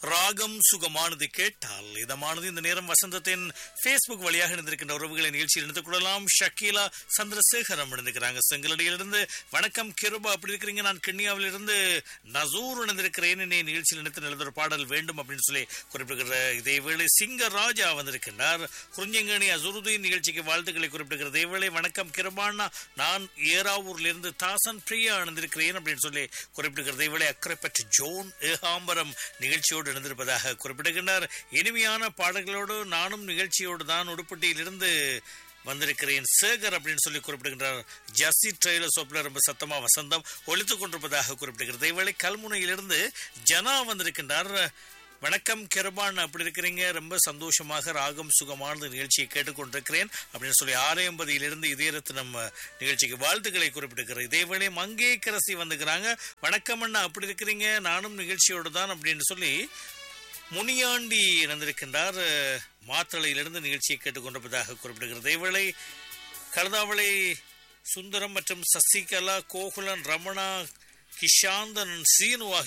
ராகம் சுகமானது கேட்டால் இதமானது இந்த நேரம் வசந்தத்தின் ஃபேஸ்புக் வழியாக இணைந்திருக்கின்ற உறவுகளை நிகழ்ச்சியில் இணைத்துக் கொள்ளலாம் ஷக்கீலா சந்திரசேகரம் இணைந்திருக்கிறாங்க செங்கலடியிலிருந்து வணக்கம் கிருபா அப்படி இருக்கிறீங்க நான் கிண்ணியாவிலிருந்து நசூர் இணைந்திருக்கிறேன் என்னை நிகழ்ச்சியில் இணைத்து நல்லதொரு பாடல் வேண்டும் அப்படின்னு சொல்லி குறிப்பிடுகிற இதேவேளை சிங்க ராஜா வந்திருக்கின்றார் குறிஞ்சங்கணி அசுருதீன் நிகழ்ச்சிக்கு வாழ்த்துக்களை குறிப்பிடுகிற இதேவேளை வணக்கம் கிருபாண்ணா நான் ஏராவூரிலிருந்து தாசன் பிரியா இணைந்திருக்கிறேன் அப்படின்னு சொல்லி குறிப்பிடுகிற இதேவேளை அக்கறைப்பற்ற ஜோன் ஏகாம்பரம் நிகழ்ச்சியோடு இணைந்திருப்பதாக குறிப்பிடுகின்றார் இனிமையான பாடல்களோடு நானும் நிகழ்ச்சியோடு தான் உடுப்பட்டியிலிருந்து வந்திருக்கிறேன் சேகர் அப்படின்னு சொல்லி குறிப்பிடுகின்றார் ஜஸ்ஸி ட்ரெயிலர் சோப்ல ரொம்ப சத்தமா வசந்தம் ஒழித்துக் கொண்டிருப்பதாக குறிப்பிடுகிறது இவளை கல்முனையிலிருந்து ஜனா வந்திருக்கின்றார் வணக்கம் கிருபான் அப்படி இருக்கிறீங்க ரொம்ப சந்தோஷமாக ராகம் சுகமானது நிகழ்ச்சியை கேட்டுக்கொண்டிருக்கிறேன் அப்படின்னு சொல்லி ஆலயம்பதியிலிருந்து இதயத்து நம்ம நிகழ்ச்சிக்கு வாழ்த்துக்களை குறிப்பிட்டிருக்கிறேன் இதேவேளை மங்கே கரசி வந்துக்கிறாங்க வணக்கம் அண்ணா அப்படி இருக்கிறீங்க நானும் நிகழ்ச்சியோடு தான் அப்படின்னு சொல்லி முனியாண்டி இணைந்திருக்கின்றார் மாத்தளையிலிருந்து நிகழ்ச்சியை கேட்டுக்கொண்டிருப்பதாக குறிப்பிடுகிறது இதேவேளை கழுதாவளை சுந்தரம் மற்றும் சசிகலா கோகுலன் ரமணா கிஷாந்தன் சீனு